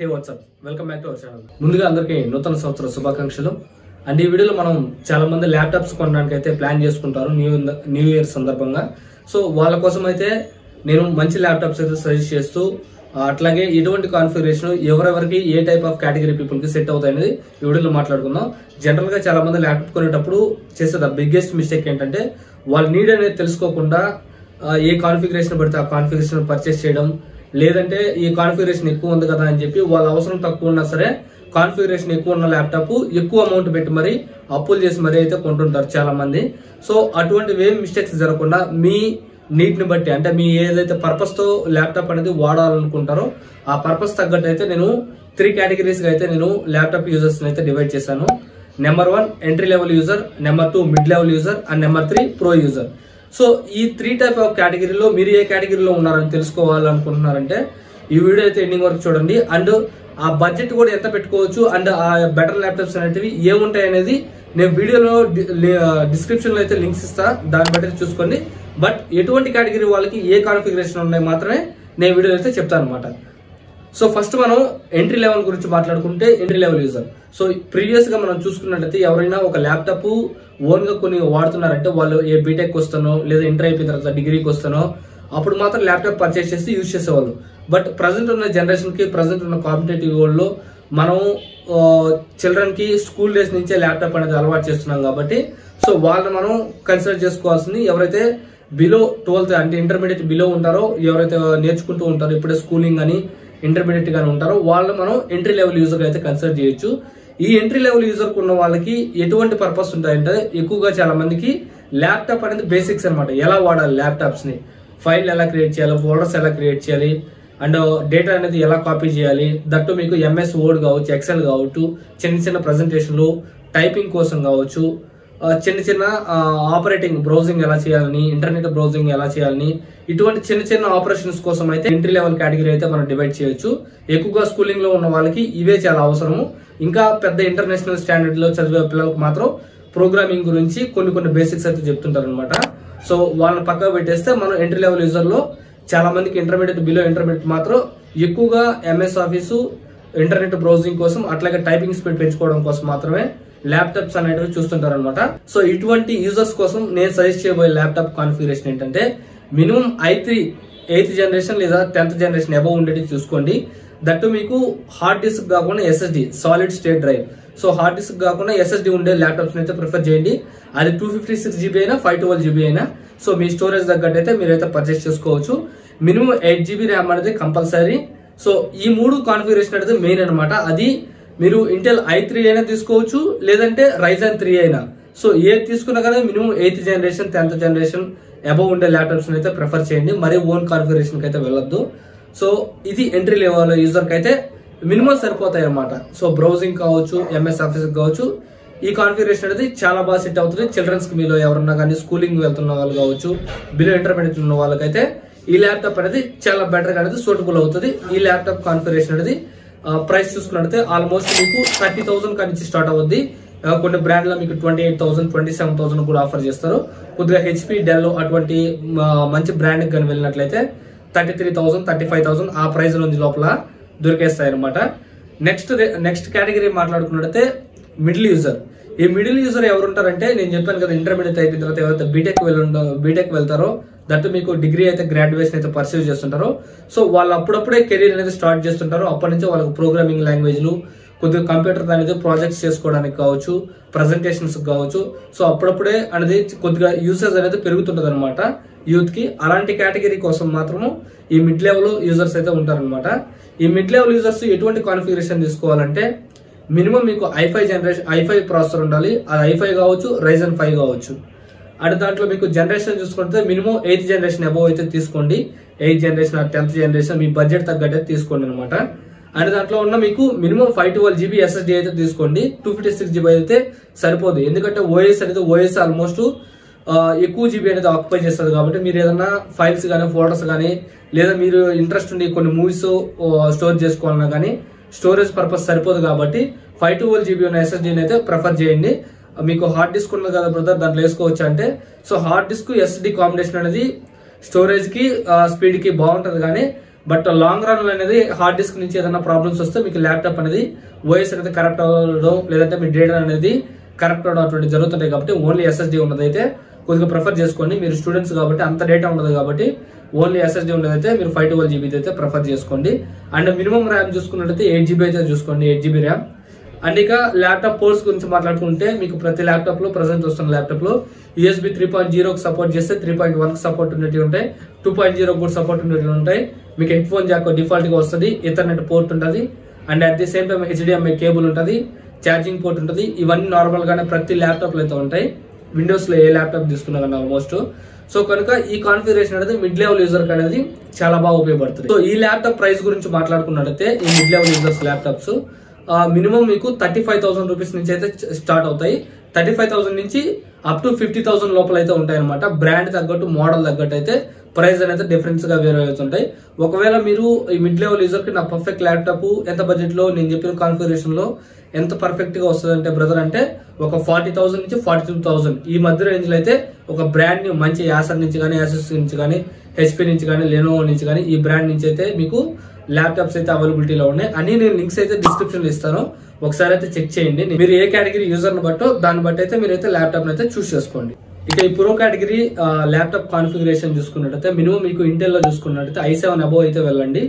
hey what's up welcome back to our channel ముందుగా అందరికీ నూతన సంవత్సర శుభాకాంక్షలు అండ్ ఈ వీడియోలో మనం చాలా మంది ల్యాప్టాప్స్ కొనడానికి అయితే ప్లాన్ చేసుకుంటారు న్యూ న్యూ ఇయర్ సందర్భంగా సో వాళ్ళ కోసం అయితే నేను మంచి ల్యాప్టాప్స్ అయితే సజెస్ట్ చేస్తూ ఆ, అట్లాగే ఎటువంటి కాన్ఫిగరేషన్ ఎవరెవరికి ఏ టైప్ ఆఫ్ కేటగిరీ పీపుల్ కి సెట్ అవుతాయి అనేది ఈ వీడియోలో మాట్లాడుకుందాం జనరల్ గా చాలా మంది ల్యాప్టాప్ కొనేటప్పుడు చేసే ద బిగ్గెస్ట్ మిస్టేక్ ఏంటంటే వాళ్ళ నీడ్ అనేది తెలుసుకోకుండా ఆ, ఏ కాన్ఫిగరేషన్ పడితే ఆ కాన్ఫిగరేషన్ పర్చేస్ చేయడం లేదంటే ఈ కాన్ఫిగరేషన్ ఎక్కువ ఉంది కదా అని చెప్పి వాళ్ళ అవసరం తక్కువ ఉన్నా సరే కాన్ఫిగరేషన్ ఎక్కువ ఉన్న ల్యాప్టాప్ ఎక్కువ అమౌంట్ పెట్టి మరి అప్పులు చేసి మరీ అయితే కొంటుంటారు చాలా మంది సో అటువంటి ఏం మిస్టేక్స్ జరగకుండా మీ నీడ్ ని బట్టి అంటే మీ ఏదైతే పర్పస్ తో ల్యాప్టాప్ అనేది వాడాలనుకుంటారో ఆ పర్పస్ తగ్గట్టు అయితే నేను త్రీ కేటగిరీస్ గా అయితే నేను ల్యాప్టాప్ యూజర్స్ అయితే డివైడ్ చేశాను number one entry level user number two mid level user and number three pro user so ఈ త్రీ టైప్ ఆఫ్ కేటగిరీలో మీరు ఏ కేటగిరీలో ఉన్నారని తెలుసుకోవాలనుకుంటున్నారంటే ఈ వీడియో అయితే ఎండింగ్ వరకు చూడండి అండ్ ఆ బడ్జెట్ కూడా ఎంత పెట్టుకోవచ్చు అండ్ ఆ బెటర్ ల్యాప్టాప్స్ అనేటివి ఏముంటాయి అనేది నేను వీడియోలో డిస్క్రిప్షన్ లో అయితే లింక్స్ ఇస్తా దాన్ని బట్టి చూసుకోండి బట్ ఎటువంటి కేటగిరీ వాళ్ళకి ఏ కాన్ఫిగరేషన్ ఉన్నాయి మాత్రమే నేను వీడియో అయితే చెప్తాను అనమాట సో ఫస్ట్ మనం ఎంట్రీ లెవెల్ గురించి మాట్లాడుకుంటే entry level user so previous గా మనం చూసుకున్నట్లయితే ఎవరైనా ఒక ల్యాప్టాప్ ఓన్ గా కొన్ని వాడుతున్నారంటే వాళ్ళు ఏ బీటెక్ వస్తానో లేదా ఇంటర్ అయిపోయిన తర్వాత డిగ్రీకి వస్తానో అప్పుడు మాత్రం ల్యాప్టాప్ పర్చేస్ చేసి యూజ్ చేసేవాళ్ళు బట్ ప్రజెంట్ ఉన్న జనరేషన్ కి ప్రజెంట్ ఉన్న కాంపిటేటివ్ వరల్డ్ లో మనం చిల్డ్రన్ కి స్కూల్ డేస్ నుంచే ల్యాప్టాప్ అనేది అలవాటు చేస్తున్నాం కాబట్టి సో వాళ్ళని మనం కన్సిడర్ చేసుకోవాల్సింది ఎవరైతే బిలో ట్వెల్త్ అంటే ఇంటర్మీడియట్ బిలో ఉంటారో ఎవరైతే నేర్చుకుంటూ ఉంటారో ఇప్పుడే స్కూలింగ్ అని ఇంటర్మీడియట్ గానీ ఉంటారో వాళ్ళు మనం ఎంట్రీ లెవెల్ యూజర్ అయితే కన్సిడర్ చేయొచ్చు ఈ ఎంట్రీ లెవెల్ యూజర్ ఉన్న వాళ్ళకి ఎటువంటి పర్పస్ ఉంటాయంటే ఎక్కువగా చాలా మందికి ల్యాప్టాప్ అనేది బేసిక్స్ అన్నమాట ఎలా వాడాలి ల్యాప్టాప్స్ ని ఫైల్ ఎలా క్రియేట్ చేయాలి ఫోల్డర్స్ ఎలా క్రియేట్ చేయాలి అండ్ డేటా అనేది ఎలా కాపీ చేయాలి దట్టు మీకు ఎంఎస్ వర్డ్ కావచ్చు ఎక్సెల్ కావచ్చు చిన్న చిన్న ప్రజెంటేషన్లు టైపింగ్ కోసం కావచ్చు ఆ, చిన్న చిన్న ఆపరేటింగ్ బ్రౌజింగ్ ఎలా చేయాలని ఇంటర్నెట్ బ్రౌజింగ్ ఎలా చేయాలని ఇటువంటి చిన్న చిన్న ఆపరేషన్స్ కోసం అయితే ఎంట్రీ లెవెల్ కేటగిరీ అయితే మనం డివైడ్ చేయొచ్చు ఎక్కువగా స్కూలింగ్ లో ఉన్న వాళ్ళకి ఇవే చాలా అవసరము ఇంకా పెద్ద ఇంటర్నేషనల్ స్టాండర్డ్ లో చదివే పిల్లలకు మాత్రం ప్రోగ్రామింగ్ గురించి కొన్ని కొన్ని బేసిక్స్ అయితే చెప్తుంటారు అనమాట సో వాళ్ళని పక్కకు పెట్టేస్తే మనం ఎంట్రీ లెవెల్ యూజర్ లో చాలా మందికి ఇంటర్మీడియట్ బిలో ఇంటర్మీడియట్ మాత్రం ఎక్కువగా ఎంఎస్ ఆఫీసు ఇంటర్నెట్ బ్రౌజింగ్ కోసం అట్లాగే టైపింగ్ స్పీడ్ పెంచుకోవడం కోసం మాత్రమే ల్యాప్టాప్స్ అనేటివి చూస్తుంటారు అనమాట సో ఇటువంటి యూజర్స్ కోసం నేను సజెస్ట్ చేయబోయే ల్యాప్టాప్ కాన్ఫిగరేషన్ ఏంటంటే minimum I three eighth generation లేదా టెన్త్ జనరేషన్ అబౌవ్ ఉండేది చూసుకోండి దట్టు మీకు హార్డ్ డిస్క్ కాకుండా SSD solid state drive so hard disk కాకుండా ఎస్ఎస్డి ఉండే ల్యాప్టాప్స్ అయితే ప్రిఫర్ చేయండి అది టూ ఫిఫ్టీ సిక్స్ జీబీ అయినా ఫైవ్ ట్వెల్వ్ జీబీ అయినా సో మీ స్టోరేజ్ తగ్గట్టు అయితే మీరైతే పర్చేస్ చేసుకోవచ్చు మినిమం ఎయిట్ జీబీ ర్యామ్ అనేది కంపల్సరీ సో ఈ మూడు కాన్ఫిగరేషన్ అనేది మెయిన్ అన్నమాట అది మీరు ఇంటెల్ ఐ త్రీ అయినా తీసుకోవచ్చు లేదంటే రైజన్ త్రీ అయినా సో ఏది తీసుకున్నా కానీ minimum eighth generation tenth generation above ఉండే ల్యాప్టాప్స్ అయితే ప్రిఫర్ చేయండి మరి ఓన్ కాన్ఫిగరేషన్ అయితే వెళ్ళొద్దు సో ఇది ఎంట్రీ లెవెల్ యూజర్ కి అయితే మినిమం సరిపోతాయి అన్నమాట సో బ్రౌజింగ్ కావచ్చు ఎంఎస్ ఆఫీస్ కావచ్చు ఈ కాన్ఫిగరేషన్ అనేది చాలా బాగా సెట్ అవుతుంది చిల్డ్రన్స్ కి మీలో ఎవరన్నా కానీ స్కూలింగ్ వెళ్తున్న వాళ్ళు కావచ్చు బిలో ఇంటర్మీడియట్ ఉన్న వాళ్ళకైతే ఈ ల్యాప్టాప్ అనేది చాలా బెటర్ అనేది సూటబుల్ అవుతుంది ఈ ల్యాప్టాప్ కాన్ఫిగరేషన్ అనేది ప్రైస్ చూసుకున్నట్లయితే ఆల్మోస్ట్ మీకు థర్టీ థౌసండ్ నుంచి స్టార్ట్ అవుద్ది ఆ, కొన్ని బ్రాండ్ లో మీకు twenty eight thousand twenty seven thousand కూడా ఆఫర్ చేస్తారు కొద్దిగా హెచ్పి డెల్ అటువంటి ఆ, మంచి బ్రాండ్ కానీ వెళ్ళినట్లయితే thirty three thousand thirty five thousand ఆ ప్రైస్ నుంచి లోపల దొరికేస్తాయి అనమాట నెక్స్ట్ నెక్స్ట్ కేటగిరీ మాట్లాడుకున్నట్లయితే మిడిల్ యూజర్ ఈ మిడిల్ యూజర్ ఎవరు ఉంటారంటే నేను చెప్పాను కదా ఇంటర్మీడియట్ అయిపోయిన తర్వాత ఎవరైతే బీటెక్ వెళ్ళి బీటెక్ వెళ్తారో దట్టు మీకు డిగ్రీ అయితే గ్రాడ్యుయేషన్ అయితే పర్సీవ్ చేస్తుంటారో సో వాళ్ళు అప్పుడప్పుడే కెరీర్ అనేది స్టార్ట్ చేస్తుంటారు అప్పటి నుంచి వాళ్ళకి ప్రోగ్రామింగ్ లాంగ్వేజ్లు కొద్దిగా కంప్యూటర్ అనేది ప్రాజెక్ట్స్ చేసుకోవడానికి కావచ్చు ప్రజెంటేషన్స్ కావచ్చు సో అప్పుడప్పుడే అనేది కొద్దిగా యూసేజ్ అనేది పెరుగుతుంటది అనమాట యూత్ కి అలాంటి కేటగిరీ కోసం మాత్రము ఈ మిడ్ లెవెల్ యూజర్స్ అయితే ఉంటారనమాట ఈ మిడ్ లెవెల్ యూజర్స్ ఎటువంటి కాన్ఫిగరేషన్ తీసుకోవాలంటే మినిమం మీకు ఐఫై జనరేషన్ ఐఫై ప్రాసెసర్ ఉండాలి అది ఐఫై కావచ్చు రైజన్ ఫైవ్ కావచ్చు అండ్ దాంట్లో మీకు జనరేషన్ చూసుకుంటే మినిమం ఎయిత్ జనరేషన్ అబౌవ్ అయితే తీసుకోండి ఎయిత్ జనరేషన్ టెన్త్ జనరేషన్ మీ బడ్జెట్ తగ్గట్టు అయితే తీసుకోండి అనమాట అండ్ దాంట్లో ఉన్న మీకు minimum five twelve GB SSD అయితే తీసుకోండి టూ ఫిఫ్టీ సిక్స్ జీబీ అయితే సరిపోదు ఎందుకంటే ఓఎస్ అనేది ఓఎస్ ఆల్మోస్ట్ ఎక్కువ జీబీ అనేది ఆక్యుపై చేస్తుంది కాబట్టి మీరు ఏదైనా ఫైల్స్ కానీ ఫోటోస్ కానీ లేదా మీరు ఇంట్రెస్ట్ ఉండి కొన్ని మూవీస్ స్టోర్ చేసుకోవాలన్నా కానీ స్టోరేజ్ పర్పస్ సరిపోదు కాబట్టి ఫైవ్ ట్వెల్వ్ జీబీ ఉన్న ఎస్ఎస్డీని అయితే ప్రిఫర్ చేయండి మీకు హార్డ్ డిస్క్ ఉన్నది కదా బ్రదర్ దాంట్లో వేసుకోవచ్చు అంటే so hard disk SSD combination అనేది స్టోరేజ్ కి స్పీడ్ కి బాగుంటది కానీ బట్ లాంగ్ రన్ అనేది హార్డ్ డిస్క్ నుంచి ఏదైనా ప్రాబ్లమ్స్ వస్తే మీకు ల్యాప్టాప్ అనేది ఓఎస్ అనేది కరెక్ట్ అవ్వడం లేదంటే మీ డేటా అనేది కరెక్ట్ అవడం అటువంటి జరుగుతుంటాయి కాబట్టి ఓన్లీ ఎస్ఎస్డి ఉన్నదైతే కొద్దిగా ప్రిఫర్ చేసుకోండి మీరు స్టూడెంట్స్ కాబట్టి అంత డేటా ఉండదు కాబట్టి ఓన్లీ ఎస్ఎస్డి ఉన్నదైతే మీరు ఫైవ్ ట్వెల్వ్ జీబీ అయితే ప్రిఫర్ చేసుకోండి అండ్ మినిమం ర్యామ్ చూసుకున్నట్లయితే ఎయిట్ జీబీ అయితే చూసుకోండి ఎయిట్ జీబీ ర్యామ్ అండ్ ఇక ల్యాప్టాప్ పోర్ట్స్ గురించి మాట్లాడుకుంటే మీకు ప్రతి ల్యాప్టాప్ లో ప్రజెంట్ వస్తున్న ల్యాప్టాప్ లో యూఎస్బి త్రీ పాయింట్ జీరోకి సపోర్ట్ చేస్తే త్రీ పాయింట్ వన్ సపోర్ట్ ఉన్నట్టు ఉంటాయి టూ పాయింట్ జీరో కూడా సపోర్ట్ ఉన్నట్టు ఉంటాయి మీకు హెడ్ ఫోన్ జాక్ డిఫాల్ట్ గా వస్తుంది ఇథర్నెట్ పోర్ట్ ఉంటుంది and at the same time HDMI cable ఉంటుంది ఛార్జింగ్ పోర్ట్ ఉంటుంది ఇవన్నీ నార్మల్ గానే ప్రతి ల్యాప్టాప్ లో అయితే ఉంటాయి విండోస్ లో ఏ ల్యాప్టాప్ తీసుకున్నా కానీ ఆల్మోస్ట్ సో కనుక ఈ కాన్ఫిగరేషన్ అనేది మిడ్ లెవెల్ యూజర్ అనేది చాలా బాగా ఉపయోగపడుతుంది సో ఈ ల్యాప్టాప్ ప్రైస్ గురించి మాట్లాడుకున్నట్లయితే ఈ mid level users laptops minimum మీకు థర్టీ ఫైవ్ థౌసండ్ రూపీస్ నుంచి అయితే స్టార్ట్ అవుతాయి థర్టీ ఫైవ్ థౌసండ్ నుంచి అప్ టు ఫిఫ్టీ థౌసండ్ లోపల అయితే ఉంటాయి అనమాట బ్రాండ్ తగ్గట్టు మోడల్ తగ్గట్టు అయితే ప్రైస్ అనేది డిఫరెన్స్ గా వేరే అవుతుంటాయి ఒకవేళ మీరు ఈ మిడ్ లెవెల్ యూజర్ కి నా పర్ఫెక్ట్ ల్యాప్టాప్ ఎంత బడ్జెట్ లో నేను చెప్పిన కాన్ఫిగరేషన్ లో ఎంత పర్ఫెక్ట్ గా వస్తుంది అంటే బ్రదర్ అంటే ఒక ఫార్టీ థౌసండ్ నుంచి ఫార్టీ టూ థౌసండ్ ఈ మధ్య రేంజ్ లో అయితే ఒక బ్రాండ్ న్యూ మంచి యాసర్ నుంచి కానీ యాసెస్ నుంచి కానీ హెచ్పి నుంచి కానీ లెనోవో నుంచి కానీ ఈ బ్రాండ్ నుంచి అయితే మీకు ల్యాప్టాప్స్ అయితే అవైలబిలిటీలో ఉన్నాయి అన్ని నేను లింక్స్ అయితే డిస్క్రిప్షన్ లో ఇస్తాను ఒకసారి అయితే చెక్ చేయండి మీరు ఏ కేటగిరీ యూజర్ ని బట్టో దాన్ని బట్టి అయితే మీరు అయితే ల్యాప్టాప్ అయితే చూస్ చేసుకోండి ఇక ఈ ప్రో కేటగిరీ ల్యాప్టాప్ కాన్ఫిగరేషన్ చూసుకున్నట్టయితే మినిమం మీకు ఇంటెల్ లో చూసుకున్నట్టయితే ఐ సెవెన్ అబోవ్ అయితే వెళ్ళండి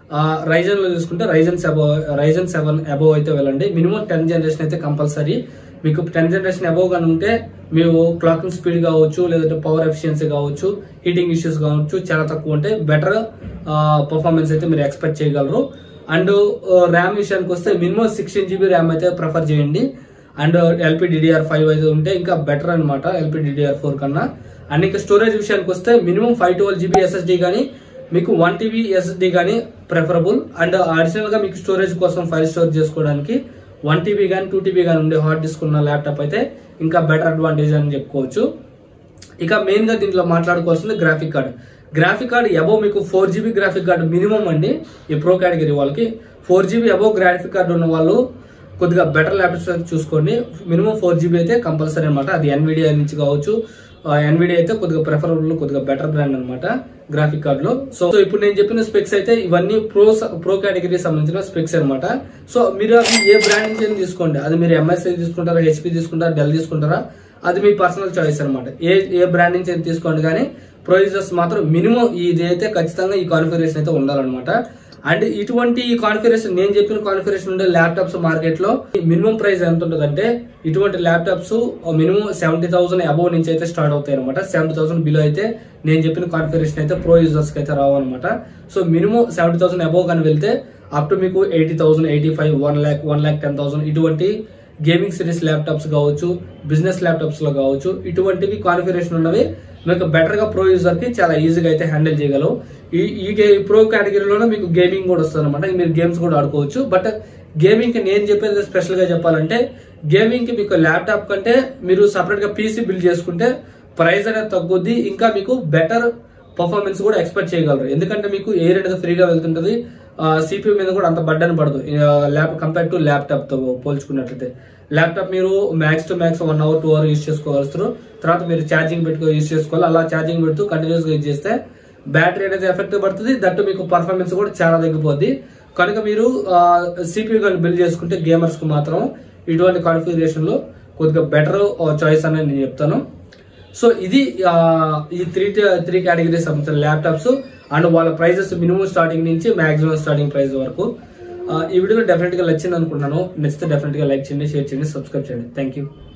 రైజన్ లో చూసుకుంటే Ryzen above Ryzen seven above అయితే వెళ్ళండి మినిమం టెన్ జనరేషన్ అయితే కంపల్సరీ మీకు టెన్ జనరేషన్ అబోవ్ గానీ ఉంటే మీరు క్లాకింగ్ స్పీడ్ కావచ్చు లేదంటే పవర్ ఎఫిషియన్సీ కావచ్చు హీటింగ్ ఇష్యూస్ కావచ్చు చాలా తక్కువ ఉంటే బెటర్ పర్ఫార్మెన్స్ అయితే మీరు ఎక్స్పెక్ట్ చేయగలరు అండ్ ర్యామ్ విషయానికి వస్తే మినిమం సిక్స్టీన్ జీబీ ర్యామ్ అయితే ప్రిఫర్ చేయండి అండ్ ఎల్పీ డిడిఆర్ ఫైవ్ అయితే ఉంటే ఇంకా బెటర్ అనమాట ఎల్పీ డిడిఆర్ ఫోర్ కన్నా అండ్ ఇంకా స్టోరేజ్ విషయానికి వస్తే minimum five twelve GB SSD కానీ మీకు వన్ టీబీ ఎస్ఎస్డి కానీ ప్రిఫరబుల్ అండ్ అడిషనల్ గా మీకు స్టోరేజ్ కోసం ఫైల్ స్టోర్ చేసుకోవడానికి వన్ టీబీ కానీ టూ టీబీ కానీ ఉండే హార్డ్ డిస్క్ ఉన్న ల్యాప్టాప్ అయితే ఇంకా బెటర్ అడ్వాంటేజ్ అని చెప్పుకోవచ్చు ఇక మెయిన్ గా దీంట్లో మాట్లాడుకోవాల్సింది graphic card graphic card above మీకు four GB graphic card minimum అండి ఈ ప్రో కేటగిరీ వాళ్ళకి four GB above graphic card ఉన్న వాళ్ళు కొద్దిగా బెటర్ ల్యాప్టాప్స్ అయితే చూసుకోండి మినిమం ఫోర్ జీబీ అయితే కంపల్సరీ అనమాట అది ఎన్విడియా నుంచి కావచ్చు ఎన్విడియా అయితే కొద్దిగా ప్రిఫరబుల్ కొద్దిగా బెటర్ బ్రాండ్ అనమాట గ్రాఫిక్ కార్డ్ లో సో సో ఇప్పుడు నేను చెప్పిన స్పెక్స్ అయితే ఇవన్నీ ప్రో ప్రో కేటగిరీ సంబంధించిన స్పెక్స్ అనమాట సో మీరు అవి ఏ బ్రాండ్ నుంచి అయినా తీసుకోండి అది మీరు ఎంఎస్ఐ తీసుకుంటారా హెచ్పి తీసుకుంటారా డెల్ తీసుకుంటారా అది మీ పర్సనల్ చాయిస్ అనమాట ఏ ఏ బ్రాండ్ నుంచి అయినా తీసుకోండి కానీ ప్రో యూజర్స్ మాత్రం మినిమం ఇది అయితే ఖచ్చితంగా ఈ కాన్ఫిగరేషన్ అయితే ఉండాలన్నమాట అండ్ ఇటువంటి కాన్ఫిగరేషన్ నేను చెప్పిన కాన్ఫిగరేషన్ ఉండే ల్యాప్టాప్స్ మార్కెట్ లో మినిమం ప్రైస్ ఎంత ఉంటుందంటే ఇటువంటి laptops minimum seventy thousand above నుంచి అయితే స్టార్ట్ అవుతాయి అనమాట సెవెంటీ థౌసండ్ బిలో అయితే నేను చెప్పిన కాన్ఫిగరేషన్ అయితే ప్రో యూజర్స్ కి అయితే రావు అనమాట so minimum seventy thousand above కానీ వెళ్తే అప్ టు మీకు eighty thousand eighty five one lakh one lakh ten thousand ఇటువంటి గేమింగ్ సిరీస్ ల్యాప్టాప్స్ కావచ్చు బిజినెస్ ల్యాప్టాప్స్ లో కావచ్చు ఇటువంటివి కాన్ఫిగరేషన్ ఉన్నవి మీకు బెటర్ గా ప్రో యూజర్ కి చాలా ఈజీగా అయితే హ్యాండిల్ చేయగలవు ఈ ఈ గే- ప్రో కేటగిరీలోనే మీకు గేమింగ్ కూడా వస్తుంది అనమాట మీరు గేమ్స్ కూడా ఆడుకోవచ్చు బట్ గేమింగ్ కి నేను చెప్పేది స్పెషల్ గా చెప్పాలంటే గేమింగ్ కి మీకు ల్యాప్టాప్ కంటే మీరు సపరేట్ గా పీసీ బిల్డ్ చేసుకుంటే ప్రైస్ అనేది తగ్గుద్ది ఇంకా మీకు బెటర్ పర్ఫార్మెన్స్ కూడా ఎక్స్పెక్ట్ చేయగలరు ఎందుకంటే మీకు ఎయిర్ అనేది ఫ్రీగా వెళ్తుంటది సిపియూ మీద కూడా అంత బడ్డన్ పడదు ల్యాప్ కంపేర్ టు ల్యాప్టాప్ తో పోల్చుకున్నట్లయితే ల్యాప్టాప్ మీరు max to max one hour two hour use చేసుకోవాల్సిన తర్వాత మీరు ఛార్జింగ్ పెట్టుకో యూస్ చేసుకోవాలి అలా ఛార్జింగ్ పెడుతూ కంటిన్యూస్ గా యూజ్ చేస్తే బ్యాటరీ అనేది ఎఫెక్ట్ పడుతుంది దట్టు మీకు పర్ఫార్మెన్స్ కూడా చాలా తగ్గిపోద్ది కనుక మీరు సిపియూ కానీ బిల్డ్ చేసుకుంటే గేమర్స్ కు మాత్రం ఇటువంటి కాన్ఫిగరేషన్ లో కొద్దిగా బెటర్ చాయిస్ అనేది నేను చెప్తాను సో ఇది ఆ, ఈ త్రీ త్రీ కేటగిరీస్ సంబంధించిన ల్యాప్టాప్స్ అండ్ వాళ్ళ ప్రైజెస్ మినిమం స్టార్టింగ్ నుంచి మాక్సిమం స్టార్టింగ్ ప్రైస్ వరకు ఆ, ఈ వీడియోలో డెఫినెట్ గా నచ్చింది అనుకుంటున్నాను నచ్చితే డెఫినెట్ గా లైక్ చేయండి షేర్ చేయండి సబ్స్క్రైబ్ చేయండి థ్యాంక్ యూ